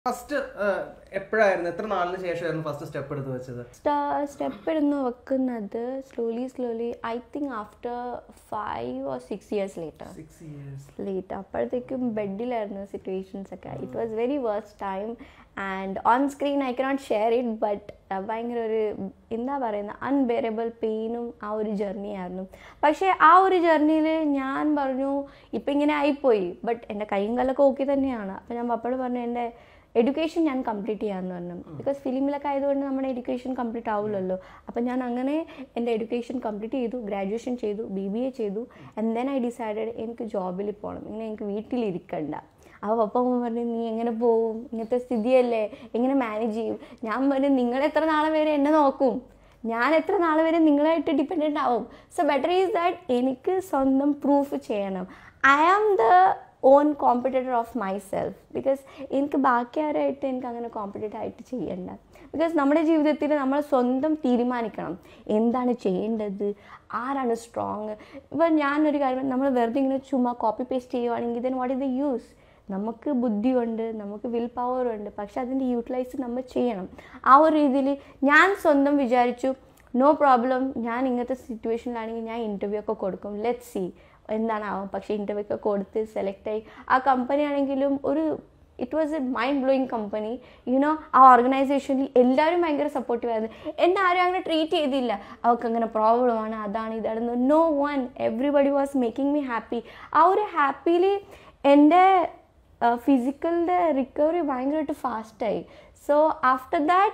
first എപ്പോഴായിരുന്നു എത്ര നാളിന് ശേഷമായിരുന്നു first step എടുത്ത് വെച്ചത് സ്റ്റെപ്പ് ഇടുന്നു വെക്കുന്നത് slowly slowly I think after five or six years later six years late അപ്പോഴത്തേക്കും ബെഡിലായിരുന്നു സിറ്റുവേഷൻസ് ഒക്കെ it was very worst time and on screen I cannot share it but ഭയങ്കര ഒരു എന്താ പറയുന്നത് അൺബെയറബിൾ പെയിനും ആ ഒരു ജേർണി ആയിരുന്നു പക്ഷേ ആ ഒരു ജേർണിയിൽ ഞാൻ പറഞ്ഞു ഇപ്പം ഇങ്ങനെ ആയിപ്പോയി ബട്ട് എൻ്റെ കൈയും കാലൊക്കെ ഓക്കെ തന്നെയാണ് അപ്പോൾ ഞാൻ പപ്പയോട് പറഞ്ഞു എൻ്റെ എഡ്യൂക്കേഷൻ ഞാൻ കംപ്ലീറ്റ് ചെയ്യാമെന്ന് പറഞ്ഞു ബിക്കോസ് ഫിലിമിലൊക്കെ ആയതുകൊണ്ട് നമ്മുടെ എഡ്യൂക്കേഷൻ കംപ്ലീറ്റ് ആവില്ലല്ലോ അപ്പം ഞാൻ അങ്ങനെ എൻ്റെ എഡ്യൂക്കേഷൻ കംപ്ലീറ്റ് ചെയ്തു ഗ്രാജുവേഷൻ ചെയ്തു ബി ബി എ ചെയ്തു ആൻഡ് ദെൻ ഐ ഡിസൈഡഡ് എനിക്ക് ജോബിൽ പോകണം ഇങ്ങനെ എനിക്ക് വീട്ടിലിരിക്കണ്ട അപ്പോൾ പപ്പ അമ്മ പറഞ്ഞു നീ എങ്ങനെ പോവും ഇങ്ങനത്തെ സ്ഥിതിയല്ലേ എങ്ങനെ മാനേജ് ചെയ്യും ഞാൻ പറഞ്ഞു നിങ്ങൾ എത്ര നാളെ വരെ എന്നെ നോക്കും ഞാൻ എത്ര നാൾ വരെ നിങ്ങളായിട്ട് ഡിപ്പെൻഡൻ്റ് ആവും സോ ബെറ്റർ ഈസ് ദാറ്റ് എനിക്ക് സ്വന്തം പ്രൂഫ് ചെയ്യണം I am the own competitor of myself because എനിക്ക് ബാക്കി ആരായിട്ട് എനിക്ക് അങ്ങനെ കോമ്പറ്റേറ്റർ ആയിട്ട് ചെയ്യണ്ട ബിക്കോസ് നമ്മുടെ ജീവിതത്തിൽ നമ്മൾ സ്വന്തം തീരുമാനിക്കണം എന്താണ് ചെയ്യേണ്ടത് ആരാണ് സ്ട്രോങ് ഇപ്പം ഞാനൊരു കാര്യം നമ്മൾ വെറുതെ ഇങ്ങനെ ചുമ്മാ കോപ്പി പേസ്റ്റ് ചെയ്യുവാണെങ്കിൽ then what is the use നമുക്ക് ബുദ്ധിയുണ്ട് നമുക്ക് വിൽ പവർ ഉണ്ട് പക്ഷെ അതിൻ്റെ യൂട്ടിലൈസ് നമ്മൾ ചെയ്യണം ആ ഒരു രീതിയിൽ ഞാൻ സ്വന്തം വിചാരിച്ചു നോ പ്രോബ്ലം ഞാൻ ഇങ്ങനത്തെ സിറ്റുവേഷനിലാണെങ്കിൽ ഞാൻ ഇൻ്റർവ്യൂ ഒക്കെ കൊടുക്കും ലെറ്റ് സി എന്താണാവും പക്ഷേ ഇൻ്റർവ്യൂ ഒക്കെ കൊടുത്ത് സെലക്ട് ആയി ആ കമ്പനി ആണെങ്കിലും ഒരു it was a mind blowing company you know ആ ഓർഗനൈസേഷനിൽ എല്ലാവരും ഭയങ്കര സപ്പോർട്ടീവ് ആയിരുന്നു എന്നെ ആരും അങ്ങനെ ട്രീറ്റ് ചെയ്തില്ല അവർക്ക് അങ്ങനെ പ്രോബ്ലമാണ് അതാണ് ഇതാണെന്ന് no one everybody was making me happy ആ ഒരു ഹാപ്പിയിൽ എൻ്റെ ഫിസിക്കലിൻ്റെ റിക്കവറി ഭയങ്കരമായിട്ട് ഫാസ്റ്റായി സോ ആഫ്റ്റർ ദാറ്റ്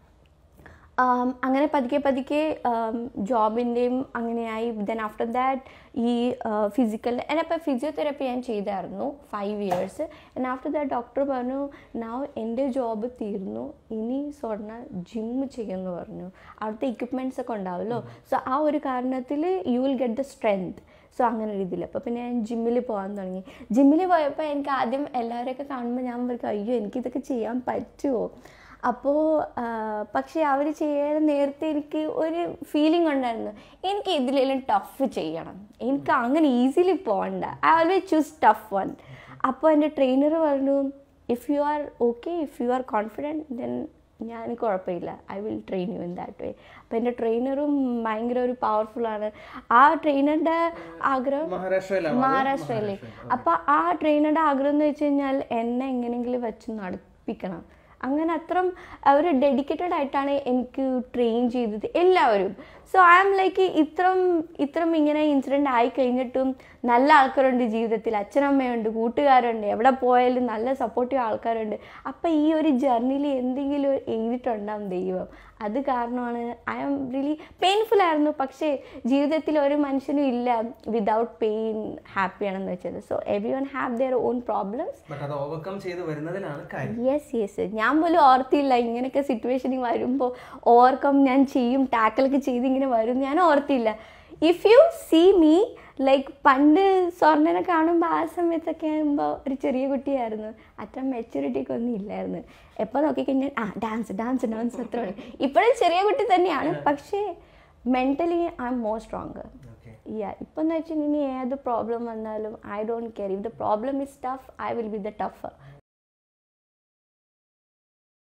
അങ്ങനെ പതുക്കെ പതുക്കെ ജോബിൻ്റെയും അങ്ങനെയായി ദെൻ ആഫ്റ്റർ ദാറ്റ് ഈ ഫിസിക്കൽ എന്നപ്പോൾ ഫിസിയോതെറപ്പി ഞാൻ ചെയ്തായിരുന്നു five years and after that doctor പറഞ്ഞു നാവ് എൻ്റെ ജോബ് തീർന്നു ഇനി സ്വർണ്ണ ജിം ചെയ്യുമെന്ന് പറഞ്ഞു അവിടുത്തെ എക്യുപ്മെൻറ്റ്സ് ഒക്കെ ഉണ്ടാവുമല്ലോ സോ ആ ഒരു കാരണത്തിൽ you will get the strength so അങ്ങനെ രീതിയിൽ അപ്പോൾ പിന്നെ ഞാൻ ജിമ്മിൽ പോകാൻ തുടങ്ങി ജിമ്മിൽ പോയപ്പോൾ എനിക്ക് ആദ്യം എല്ലാവരെയൊക്കെ കാണുമ്പോൾ ഞാൻ പറയും അയ്യോ എനിക്കിതൊക്കെ ചെയ്യാൻ പറ്റുമോ അപ്പോൾ പക്ഷേ അവർ ചെയ്യാൻ നേരത്തെ എനിക്ക് ഒരു ഫീലിംഗ് ഉണ്ടായിരുന്നു എനിക്ക് ഇതിലെല്ലാം ടഫ് ചെയ്യണം എനിക്ക് അങ്ങനെ ഈസിലി പോകണ്ട I always choose tough one അപ്പോൾ എൻ്റെ ട്രെയിനർ പറഞ്ഞു if you are okay if you are confident then ഞാൻ കുഴപ്പമില്ല I will train you in that way അപ്പോൾ എൻ്റെ ട്രെയിനറും ഭയങ്കര ഒരു പവർഫുള്ളാണ് ആ ട്രെയിനറുടെ ആഗ്രഹം മഹാരാഷ്ട്രയിലാണ് മഹാരാഷ്ട്രയിലെ അപ്പോൾ ആ ട്രെയിനറുടെ ആഗ്രഹം എന്ന് വെച്ച് കഴിഞ്ഞാൽ എന്നെ എങ്ങനെയെങ്കിലും വെച്ച് നടപ്പിക്കണം അങ്ങനെ അത്രയും അവർ ഡെഡിക്കേറ്റഡ് ആയിട്ടാണ് എനിക്ക് ട്രെയിൻ ചെയ്തത് എല്ലാവരും സോ ഐ ആം ലൈക്ക് ഇത്രയും ഇത്രയും ഇങ്ങനെ ഇൻസിഡൻറ്റ് ആയി കഴിഞ്ഞിട്ടും നല്ല ആൾക്കാരുണ്ട് ജീവിതത്തിൽ അച്ഛനമ്മയുണ്ട് കൂട്ടുകാരുണ്ട് എവിടെ പോയാലും നല്ല സപ്പോർട്ടീവ് ആൾക്കാരുണ്ട് അപ്പം ഈ ഒരു ജേർണിയിൽ എന്തെങ്കിലും എഴുതിയിട്ടുണ്ടാവും ദൈവം അത് കാരണമാണ് ഐ ആം റിയലി പെയിൻഫുൾ ആയിരുന്നു പക്ഷേ ജീവിതത്തിൽ ഒരു മനുഷ്യനും ഇല്ല വിതൗട്ട് പെയിൻ ഹാപ്പിയാണെന്ന് വെച്ചത് so everyone have their own problems but അത് ഓവർകം ചെയ്ത് വരുന്നതിലാണ് കാര്യം യെസ് യെസ് ഞാൻ പോലും ഓർത്തില്ല ഇങ്ങനെയൊക്കെ സിറ്റുവേഷനിൽ വരുമ്പോൾ ഓവർകം ഞാൻ ചെയ്യും ടാക്കിളൊക്കെ ചെയ്ത് ഇങ്ങനെ വരും ഞാൻ ഓർത്തില്ല if you see me like പണ്ട് സ്വർണ്ണനെ കാണുമ്പോൾ ആ സമയത്തൊക്കെ ആകുമ്പോൾ ഒരു ചെറിയ കുട്ടിയായിരുന്നു അത്ര മെച്ചൂരിറ്റിക്ക് ഒന്നും ഇല്ലായിരുന്നു എപ്പോൾ നോക്കിക്കഴിഞ്ഞാൽ ആ ഡാൻസ് ഡാൻസ് ഡാൻസ് അത്ര ഇപ്പോഴും ചെറിയ കുട്ടി തന്നെയാണ് പക്ഷേ mentally I am more strong okay yeah ഇപ്പം എന്ന് വെച്ചാൽ ഇനി ഏത് പ്രോബ്ലം വന്നാലും I don't care if the problem is tough I will be the tough